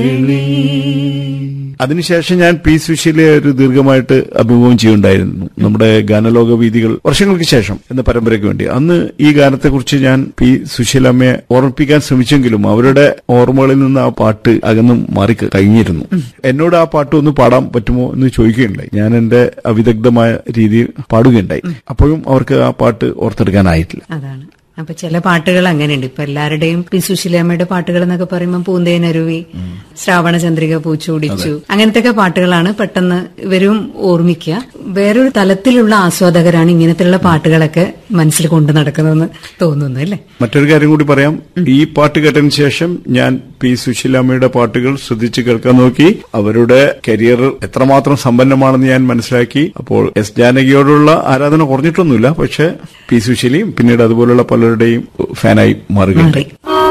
അതിനുശേഷം ഞാൻ പി സുശീലെ ഒരു ദീർഘമായിട്ട് അഭിമുഖം ചെയ്യുണ്ടായിരുന്നു നമ്മുടെ ഗാനലോക വീതികൾ വർഷങ്ങൾക്ക് ശേഷം എന്ന പരമ്പരയ്ക്ക് വേണ്ടി അന്ന് ഈ ഗാനത്തെക്കുറിച്ച് ഞാൻ പി സുശീലമ്മയെ ഓർമ്മിപ്പിക്കാൻ ശ്രമിച്ചെങ്കിലും അവരുടെ ഓർമ്മകളിൽ നിന്ന് ആ പാട്ട് അകന്നും മാറി കഴിഞ്ഞിരുന്നു എന്നോട് ആ പാട്ട് ഒന്ന് പാടാൻ പറ്റുമോ എന്ന് ചോദിക്കുകയുണ്ടായി ഞാൻ എന്റെ അവിദഗ്ധമായ രീതിയിൽ പാടുകയുണ്ടായി അപ്പോഴും അവർക്ക് ആ പാട്ട് ഓർത്തെടുക്കാനായിട്ടില്ല അതാണ് അപ്പൊ ചില പാട്ടുകൾ അങ്ങനെയുണ്ട് ഇപ്പൊ എല്ലാവരുടെയും പി സുശീലമ്മയുടെ പാട്ടുകൾ എന്നൊക്കെ പറയുമ്പോൾ പൂന്തേനരുവി ശ്രാവണ ചന്ദ്രിക പൂച്ചൂടിച്ചു അങ്ങനത്തെ പാട്ടുകളാണ് പെട്ടെന്ന് ഇവരും ഓർമ്മിക്കുക വേറൊരു തലത്തിലുള്ള ആസ്വാദകരാണ് ഇങ്ങനത്തെയുള്ള പാട്ടുകളൊക്കെ മനസ്സിൽ കൊണ്ടു നടക്കുന്നതെന്ന് തോന്നുന്നു അല്ലേ മറ്റൊരു കാര്യം കൂടി പറയാം ഈ പാട്ട് കേട്ടതിന് ശേഷം ഞാൻ പി സുശീലാമ്മയുടെ പാട്ടുകൾ ശ്രദ്ധിച്ച് കേൾക്കാൻ നോക്കി അവരുടെ കരിയർ എത്രമാത്രം സമ്പന്നമാണെന്ന് ഞാൻ മനസ്സിലാക്കി അപ്പോൾ എസ് ജാനകിയോടുള്ള ആരാധന കുറഞ്ഞിട്ടൊന്നുമില്ല പക്ഷെ പി സുശീലയും പിന്നീട് അതുപോലുള്ള പലരുടെയും ഫാനായി മാറുകയുണ്ടായി മാറി